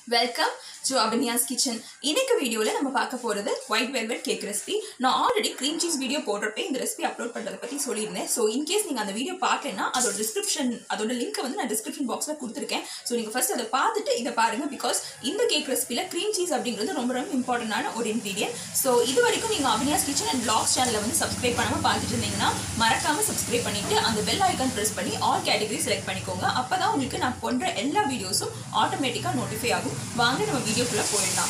welcome to அபினியாஸ் kitchen இன்னைக்கு வீடியோவில் நம்ம பார்க்க போகிறது ஒயிட் வெல்வெட் கேக் ரெசிபி நான் ஆல்ரெடி க்ரீம் சீஸ் வீடியோ போடுறப்ப இந்த ரெசிபி அப்லோட் பண்ணுறதை பற்றி சொல்லியிருந்தேன் ஸோ இன்கேஸ் நீங்கள் அந்த வீடியோ பார்க்கலன்னா அதோட டிஸ்கிரிப்ஷன் அதோட லிங்க்கை வந்து நான் டிஸ்கிரிப்ஷன் பாக்ஸில் கொடுத்துருக்கேன் ஸோ நீங்கள் ஃபர்ஸ்ட் அதை பார்த்துட்டு இதை பாருங்கள் பிகாஸ் இந்த கேக் ரெசிபியில் க்ரீம் சீஸ் அப்படிங்கிறது ரொம்ப ரொம்ப இம்பார்ட்டண்டான ஒரு இன்க்ரீடியன்ட் ஸோ இது வரைக்கும் நீங்கள் அபினியாஸ் கிச்சன் அண்ட் பிளாக்ஸ் சேனலில் வந்து சப்ஸ்கிரைப் பண்ணாமல் பார்த்துட்டு இருந்தீங்கன்னா மறக்காமல் சப்ஸ்கிரைப் பண்ணிவிட்டு அந்த பெல் ஐக்கான் ப்ரெஸ் பண்ணி ஆல் கேட்டகரி செலக்ட் பண்ணிக்கோங்க அப்போ தான் உங்களுக்கு நான் பண்ணுற எல்லா வீடியோஸும் ஆட்டோமேட்டிக்காக நோட்டிஃபை ஆகும் வாங்க நம்ம வீடியோக்குள்ளே போயிடலாம்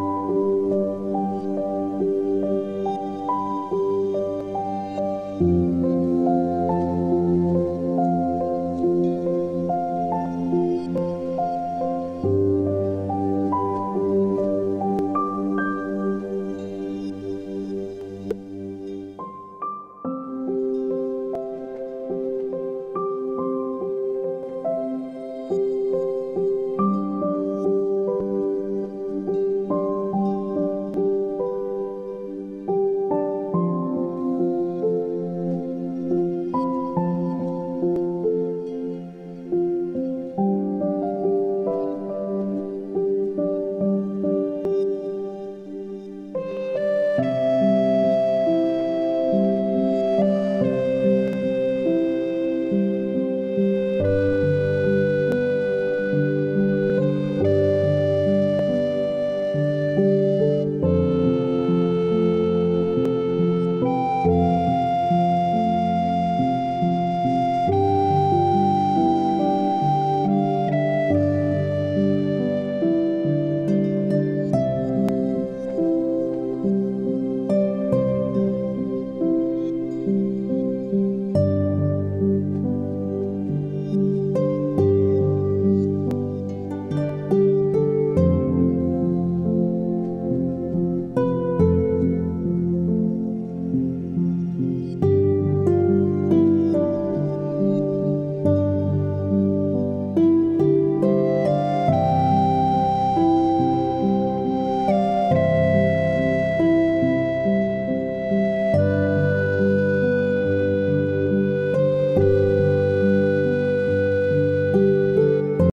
thank you